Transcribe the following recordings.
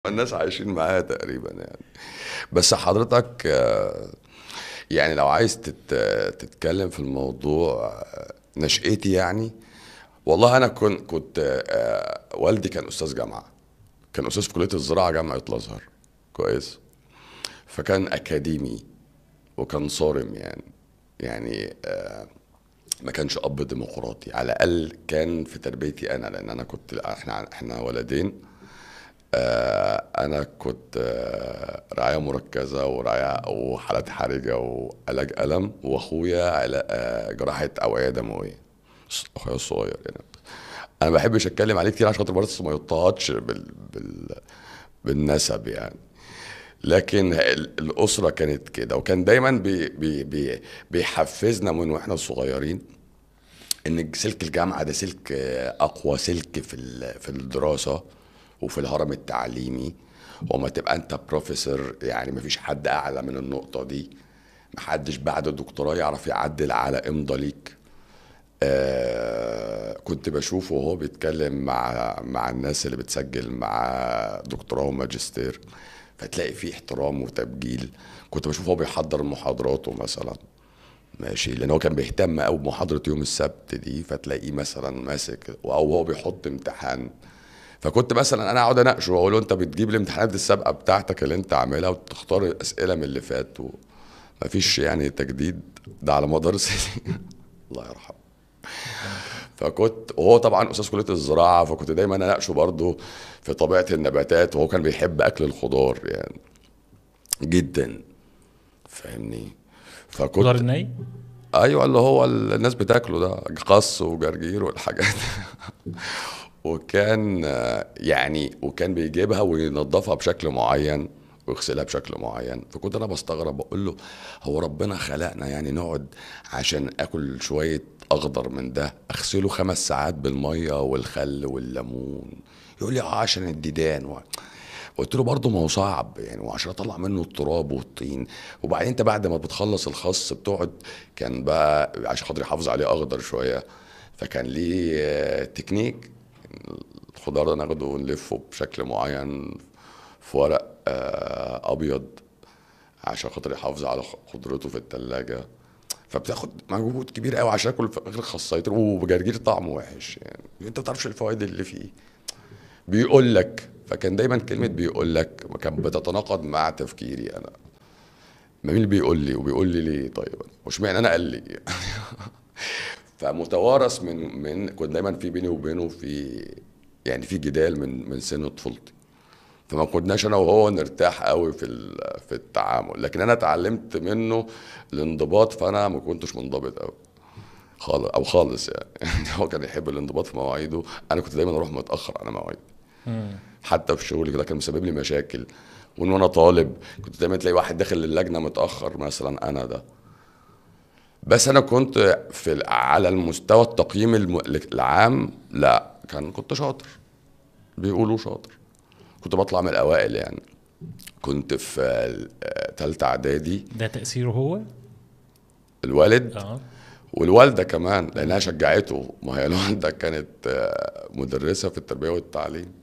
الناس عايشين معايا تقريبا يعني بس حضرتك آه، يعني لو عايز تت... تتكلم في الموضوع آه، نشأتي يعني والله انا كنت كنت آه، والدي كان استاذ جامعه كان استاذ في كليه الزراعه جامعه الازهر كويس فكان اكاديمي وكان صارم يعني يعني آه، ما كانش اب ديمقراطي على الاقل كان في تربيتي انا لان انا كنت احنا احنا ولدين آه، انا كنت آه، رعايه مركزه ورعايه وحالات حرجه وعلاج الم واخويا علا- آه، جراحه اوعيه دمويه اخويا الصغير يعني انا ما بحبش اتكلم عليه كتير عشان خاطر برضه ما يضطهدش بال... بال... بالنسب يعني لكن ال- الاسره كانت كده وكان دايما بي... بي... بي... بيحفزنا من واحنا صغيرين ان سلك الجامعه ده سلك آه، اقوى سلك في ال- في الدراسه وفي الهرم التعليمي وما تبقى انت بروفيسور يعني مفيش حد اعلى من النقطه دي محدش بعد الدكتوراه يعرف يعدل على امضى ليك آه كنت بشوفه وهو بيتكلم مع مع الناس اللي بتسجل مع دكتوراه وماجستير فتلاقي فيه احترام وتبجيل كنت بشوفه هو بيحضر محاضراته مثلا ماشي لان هو كان بيهتم قوي بمحاضره يوم السبت دي فتلاقيه مثلا ماسك او هو بيحط امتحان فكنت مثلا انا اقعد اناقشه واقول له انت بتجيب الامتحانات السابقه بتاعتك اللي انت عاملها وتختار اسئله من اللي فات مفيش يعني تجديد ده على مدار سنين الله يرحمه فكنت وهو طبعا استاذ كليه الزراعه فكنت دايما اناقشه برضه في طبيعه النباتات وهو كان بيحب اكل الخضار يعني جدا فاهمني خضار فكنت الني ايوه اللي هو ال- الناس بتاكله ده خس وجرجير والحاجات وكان آه، يعني وكان بيجيبها وينظفها بشكل معين ويغسلها بشكل معين فكنت انا بستغرب بقول له هو ربنا خلقنا يعني نقعد عشان اكل شويه اخضر من ده اغسله خمس ساعات بالميه والخل والليمون يقول لي اه عشان الديدان و... قلت له برضه ما هو صعب يعني وعشان اطلع منه التراب والطين وبعدين انت بعد ما بتخلص الخس بتقعد كان بقى عشان خاطر يحافظ عليه اخضر شويه فكان ليه آه، تكنيك الخضار ده ناخده ونلفه بشكل معين في ورق آه، ابيض عشان خاطر يحافظ على خضرته في التلاجة فبتاخد مجهود كبير قوي عشان اكل في اخر خاصيتين وبجرجير طعمه وحش يعني انت ما تعرفش الفوائد اللي فيه بيقول لك فكان دايما كلمه بيقول لك كانت بتتناقض مع تفكيري انا ما مين اللي بيقول لي وبيقول لي ليه طيب واشمعنى انا قال لي فمتوارث من من كنت دايما في بيني وبينه في يعني في جدال من من سن طفولتي فما كناش انا وهو نرتاح قوي في ال- في التعامل لكن انا اتعلمت منه الانضباط فانا ما كنتش منضبط قوي خالص او خالص يعني يعني هو كان يحب الانضباط في مواعيده انا كنت دايما اروح متاخر على مواعيدي حتى في شغلي كده كان مسبب لي مشاكل وان وانا طالب كنت دايما تلاقي واحد داخل اللجنه متاخر مثلا انا ده بس انا كنت في ال- على المستوى التقييم الم- العام لا كان كنت شاطر بيقولوا شاطر كنت بطلع من الاوائل يعني كنت في آه، تالتة اعدادي ده تأثيره هو الوالد اه والوالده كمان لانها شجعته ما هي الوالده كانت آه، مدرسه في التربيه والتعليم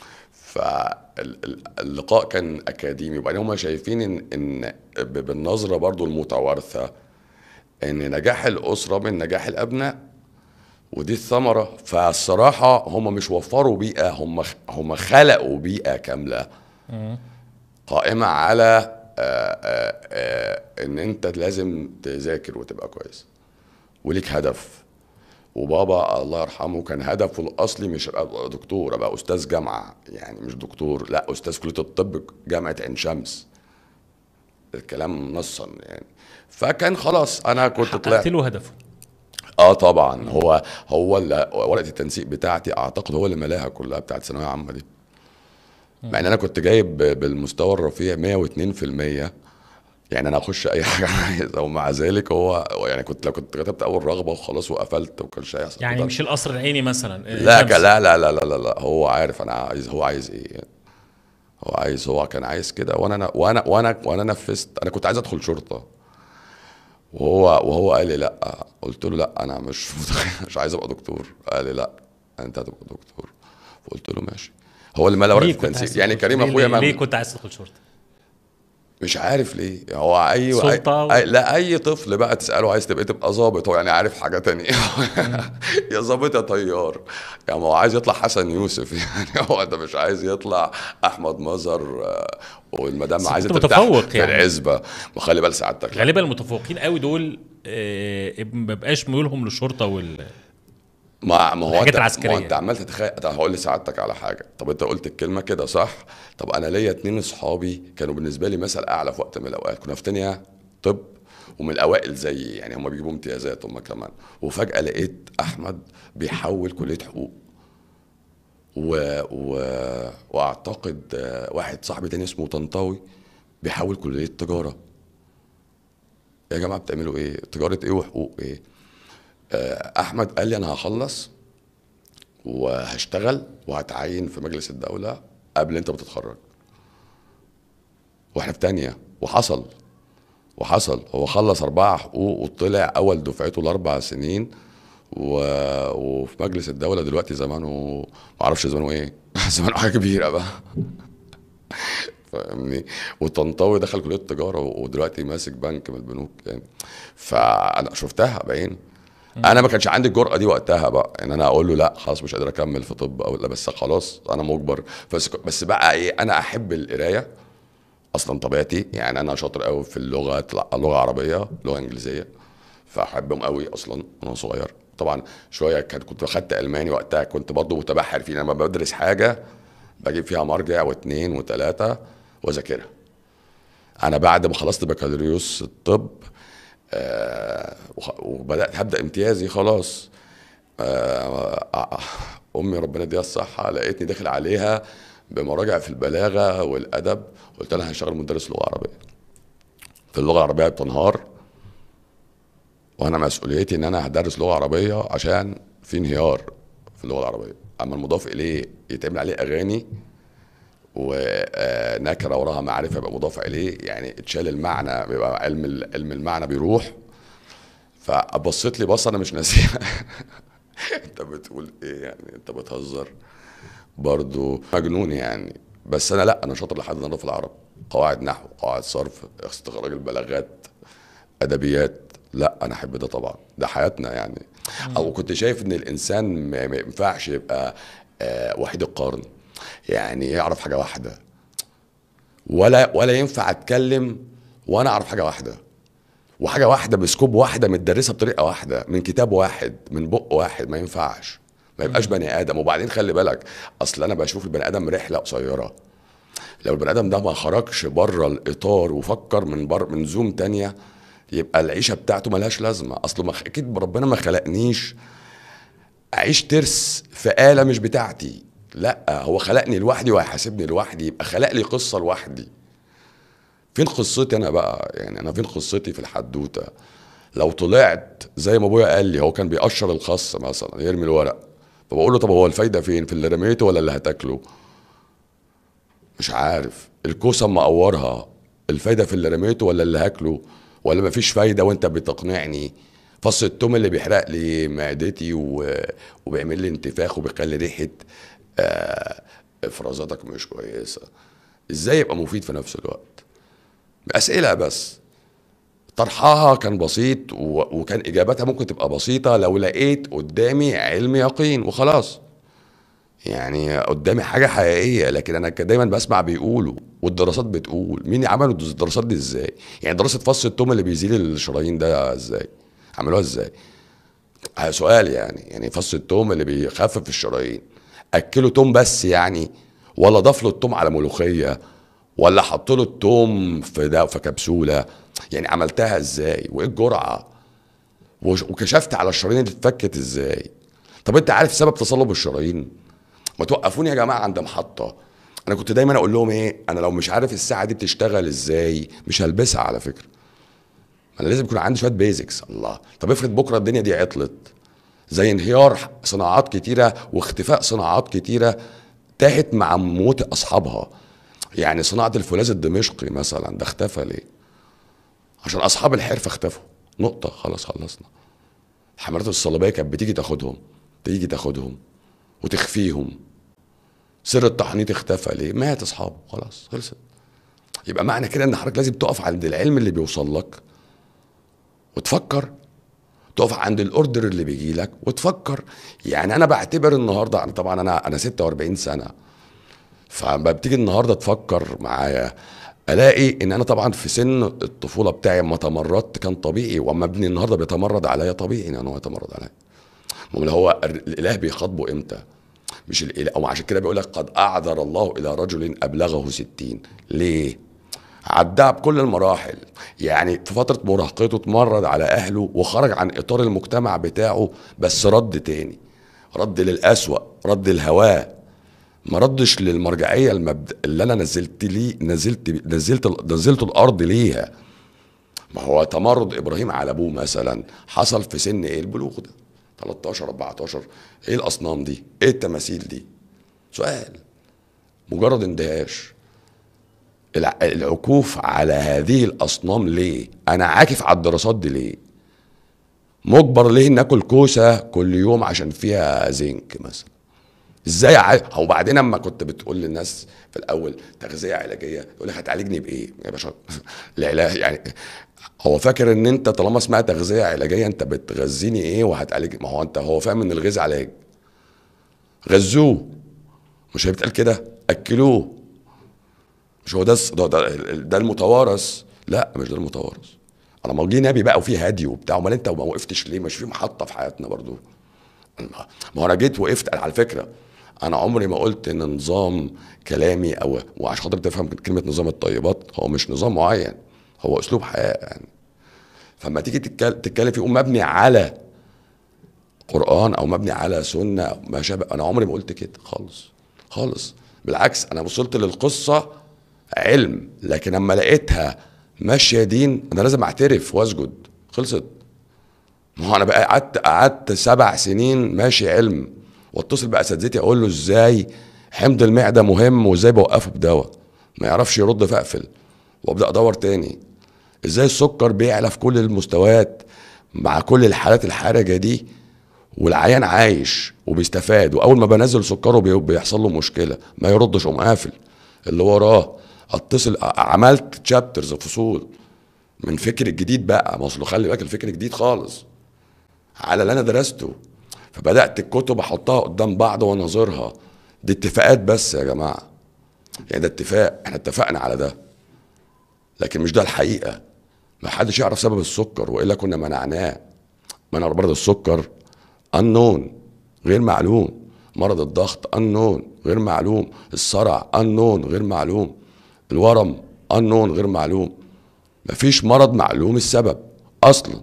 فاللقاء كان اكاديمي وبعدين هم شايفين ان ان ب- بالنظره برضو المتوارثه ان نجاح الاسره من نجاح الابناء ودي الثمره فالصراحه هم مش وفروا بيئه هم هم خلقوا بيئه كامله قائمه على آه، آه، آه، ان انت لازم تذاكر وتبقى كويس وليك هدف وبابا الله يرحمه كان هدفه الاصلي مش ابقى دكتور ابقى استاذ جامعه يعني مش دكتور لا استاذ كليه الطب جامعه عين شمس الكلام نصا يعني فكان خلاص انا كنت طلعت حققت له هدفه اه طبعا هو هو اللي ورقه التنسيق بتاعتي اعتقد هو اللي ملاها كلها بتاعت ثانويه عامه دي مع ان انا كنت جايب ب- بالمستوى الرفيع 102% يعني انا اخش اي حاجه انا عايزها ومع ذلك هو هو يعني كنت لو كنت كتبت اول رغبه وخلاص وقفلت وما كانش هيحصل يعني كده. مش القصر العيني مثلا آه، لا شمس. ك- لا لا لا لا لا لا هو عارف انا عايز هو عايز ايه هو عايز هو كان عايز كده وانا وانا وانا وانا نفذت انا كنت عايز ادخل شرطه وهو وهو قال لي لا قلت له لا انا مش متخيل مش عايز ابقى دكتور قال لي لا انت هتبقى دكتور فقلت له ماشي هو اللي ملا ورقه ليه كنت عايز التنسيق يعني تدخل- كريم ليه- اخويا ليه, ليه ما كنت عايز تدخل شرطه؟ مش عارف ليه هو اي سلطة أي... أي... لا اي طفل بقى تساله عايز تبقى إيه؟ تبقى ظابط هو يعني عارف حاجه تانية يا ظابط يا طيار يعني ما هو عايز يطلع حسن يوسف يعني هو ده مش عايز يطلع احمد مظهر آه، والمدام بس عايزه كنت تفتح متفوق في يعني. العزبه وخلي بال سعادتك غالبا المتفوقين قوي دول آه، ما بقاش ميولهم للشرطه وال ما ما هو الحاجات انت العسكرية. ما هو انت عمال تتخيل طب هقول لسعادتك على حاجه طب انت قلت الكلمه كده صح طب انا ليا اتنين اصحابي كانوا بالنسبه لي مثل اعلى في وقت من الاوقات كنا في تانية طب ومن الاوائل زيي يعني هم بيجيبوا امتيازات هم كمان وفجاه لقيت احمد بيحول كليه حقوق و... و... واعتقد آه، واحد صاحبي تاني اسمه طنطاوي بيحول كليه تجاره يا جماعه بتعملوا ايه تجاره ايه وحقوق ايه احمد قال لي انا هخلص وهشتغل وهتعين في مجلس الدوله قبل انت بتتخرج واحنا في تانية وحصل وحصل هو خلص أربعة حقوق وطلع أول دفعته الأربع سنين و... وفي مجلس الدولة دلوقتي زمانه معرفش زمانه إيه زمانه حاجة كبيرة بقى فاهمني وطنطاوي دخل كلية تجارة ودلوقتي ماسك بنك من البنوك يعني فأنا شفتها باين انا ما كانش عندي الجرأه دي وقتها بقى ان انا اقول له لا خلاص مش قادر اكمل في طب او لا بس خلاص انا مجبر بس بس بقى ايه انا احب القرايه اصلا طبيعتي يعني انا شاطر قوي في اللغه اللغه عربيه لغه انجليزيه فاحبهم قوي اصلا وانا صغير طبعا شويه كان كنت اخدت الماني وقتها كنت برضه متبحر فيه لما بدرس حاجه بجيب فيها مرجع واثنين وثلاثه واذاكرها انا بعد ما خلصت بكالوريوس الطب آه وخ- وبدات هبدا امتيازي خلاص آه آه، امي ربنا يديها الصحه لقيتني داخل عليها بمراجع في البلاغه والادب قلت لها هشتغل مدرس لغه عربيه في اللغه العربيه بتنهار وانا مسؤوليتي ان انا هدرس لغه عربيه عشان في انهيار في اللغه العربيه اما المضاف اليه يتعمل عليه اغاني ونكره وراها معرفه يبقى مضاف اليه يعني اتشال المعنى بيبقى علم ال- علم المعنى بيروح فبصيت لي بصه انا مش ناسيها انت بتقول ايه يعني انت بتهزر برضو مجنون يعني بس انا لا انا شاطر لحد النهارده في العرب قواعد نحو قواعد صرف استخراج البلاغات ادبيات لا انا احب ده طبعا ده حياتنا يعني او كنت شايف ان الانسان ما ما ينفعش يبقى آه، وحيد القرن يعني يعرف حاجه واحده ولا ولا ينفع اتكلم وانا اعرف حاجه واحده وحاجه واحده بسكوب واحده متدرسه بطريقه واحده من كتاب واحد من بق واحد ما ينفعش ما يبقاش بني ادم وبعدين خلي بالك اصل انا بشوف البني ادم رحله قصيره لو البني ادم ده ما خرجش بره الاطار وفكر من بر من زوم تانية يبقى العيشه بتاعته ملهاش لازمه اصله ما اكيد ربنا ما خلقنيش اعيش ترس في آلة مش بتاعتي لا هو خلقني لوحدي وهيحاسبني لوحدي يبقى خلق لي قصة لوحدي فين قصتي انا بقى يعني انا فين قصتي في الحدوتة لو طلعت زي ما ابويا قال لي هو كان بيقشر الخس مثلا يرمي الورق فبقول له طب هو الفايدة فين في اللي رميته ولا اللي هتاكله مش عارف الكوسة مقورها الفايدة في اللي رميته ولا اللي هاكله ولا مفيش فايدة وانت بتقنعني فص التوم اللي بيحرق لي معدتي و... وبيعمل لي انتفاخ وبيخلي ريحة آه... افرازاتك مش كويسة ازاي يبقى مفيد في نفس الوقت أسئلة بس طرحها كان بسيط و... وكان إجابتها ممكن تبقى بسيطة لو لقيت قدامي علم يقين وخلاص يعني قدامي حاجة حقيقية لكن أنا كان دايما بسمع بيقولوا والدراسات بتقول مين عملوا الدراسات دي ازاي؟ يعني دراسة فص التوم اللي بيزيل الشرايين ده ازاي؟ عملوها ازاي؟ آه، سؤال يعني يعني فص التوم اللي بيخفف الشرايين أكله توم بس يعني ولا ضاف له التوم على ملوخية ولا حط له التوم في ده في كبسولة يعني عملتها ازاي؟ وايه الجرعة؟ وش- وكشفت على الشرايين دي اتفكت ازاي؟ طب انت عارف سبب تصلب الشرايين؟ ما توقفوني يا جماعه عند محطه انا كنت دايما اقول لهم ايه انا لو مش عارف الساعه دي بتشتغل ازاي مش هلبسها على فكره انا لازم يكون عندي شويه بيزكس الله طب افرض بكره الدنيا دي عطلت زي انهيار صناعات كتيره واختفاء صناعات كتيره تاهت مع موت اصحابها يعني صناعه الفولاذ الدمشقي مثلا ده اختفى ليه عشان اصحاب الحرفه اختفوا نقطه خلاص خلصنا الحملات الصليبيه كانت بتيجي تاخدهم تيجي تاخدهم وتخفيهم سر التحنيط اختفى ليه مات اصحابه خلاص خلصت يبقى معنى كده ان حضرتك لازم تقف عند العلم اللي بيوصل لك وتفكر تقف عند الاوردر اللي بيجي لك وتفكر يعني انا بعتبر النهارده انا طبعا انا انا 46 سنه فلما بتيجي النهارده تفكر معايا الاقي ان انا طبعا في سن الطفوله بتاعي لما تمردت كان طبيعي واما ابني النهارده بيتمرد عليا طبيعي ان هو يتمرد عليا امال هو الاله بيخاطبه امتى مش الاله او عشان كده بيقول لك قد اعذر الله الى رجل ابلغه ستين ليه عدها بكل المراحل يعني في فترة مراهقته اتمرد على أهله وخرج عن إطار المجتمع بتاعه بس رد تاني رد للأسوأ رد الهواه ما ردش للمرجعية المبد... اللي أنا نزلت لي نزلت نزلت نزلت الأرض ليها ما هو تمرد إبراهيم على أبوه مثلا حصل في سن إيه البلوغ ده 13 14 إيه الأصنام دي إيه التماثيل دي سؤال مجرد اندهاش الع- العكوف على هذه الاصنام ليه؟ انا عاكف على الدراسات دي ليه؟ مجبر ليه ناكل كوسه كل يوم عشان فيها زنك مثلا؟ ازاي ع... هو بعدين اما كنت بتقول للناس في الاول تغذيه علاجيه يقول لك هتعالجني بايه؟ يا باشا العلاج يعني هو فاكر ان انت طالما اسمها تغذيه علاجيه انت بتغذيني ايه وهتعالج ما هو انت هو فاهم ان الغذاء علاج غذوه مش هي بتقال كده اكلوه مش هو ده الس- ده, ده, ده المتوارث لا مش ده المتوارث انا ما جه نبي بقى وفيه هدي وبتاع امال انت ما وقفتش ليه مش في محطه في حياتنا برضو ما هو انا جيت وقفت على فكره انا عمري ما قلت ان نظام كلامي او وعشان خاطر تفهم كلمه نظام الطيبات هو مش نظام معين هو اسلوب حياه يعني فلما تيجي تتكلم, تتكلم فيه يقوم مبني على قران او مبني على سنه ما شابه انا عمري ما قلت كده خالص خالص بالعكس انا وصلت للقصه علم لكن اما لقيتها ماشيه دين انا لازم اعترف واسجد خلصت ما هو انا بقى قعدت قعدت سبع سنين ماشي علم واتصل باساتذتي اقول له ازاي حمض المعده مهم وازاي بوقفه بدواء ما يعرفش يرد فاقفل وابدا ادور تاني ازاي السكر بيعلى في كل المستويات مع كل الحالات الحرجه دي والعيان عايش وبيستفاد واول ما بنزل سكره بي- بيحصل له مشكله ما يردش قوم قافل اللي وراه اتصل ع- عملت تشابترز فصول من فكر الجديد بقى ما اصله خلي بالك الفكر جديد خالص على اللي انا درسته فبدات الكتب احطها قدام بعض واناظرها دي اتفاقات بس يا جماعه يعني ده اتفاق احنا اتفقنا على ده لكن مش ده الحقيقه ما حدش يعرف سبب السكر والا كنا منعناه منع مرض السكر unknown غير معلوم مرض الضغط unknown غير معلوم الصرع unknown غير معلوم الورم unknown غير معلوم مفيش مرض معلوم السبب اصلا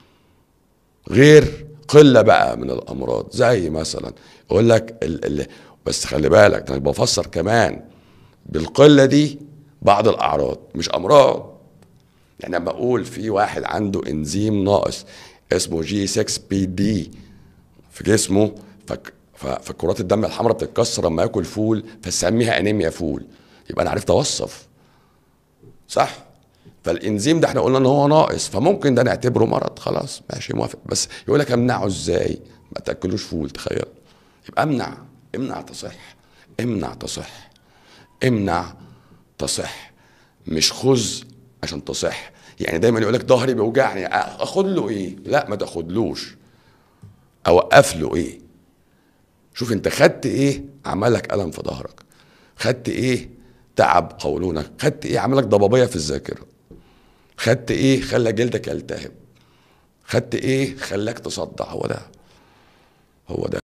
غير قله بقى من الامراض زي مثلا يقول لك ال ال بس خلي بالك ده انا بفسر كمان بالقله دي بعض الاعراض مش امراض يعني لما اقول في واحد عنده انزيم ناقص اسمه جي 6 بي دي في جسمه فك ف- فكرات الدم الحمراء بتتكسر لما ياكل فول فسميها انيميا فول يبقى انا عرفت اوصف صح فالانزيم ده احنا قلنا ان هو ناقص فممكن ده نعتبره مرض خلاص ماشي موافق بس يقول لك امنعه ازاي ما تاكلوش فول تخيل يبقى امنع امنع تصح امنع تصح امنع تصح مش خذ عشان تصح يعني دايما يقول لك ظهري بيوجعني اخد له ايه لا ما تاخدلوش اوقف له ايه شوف انت خدت ايه عمل لك الم في ظهرك خدت ايه تعب قولونك خدت ايه عمل لك ضبابيه في الذاكره خدت ايه خلى جلدك يلتهب خدت ايه خلاك تصدع هو ده هو ده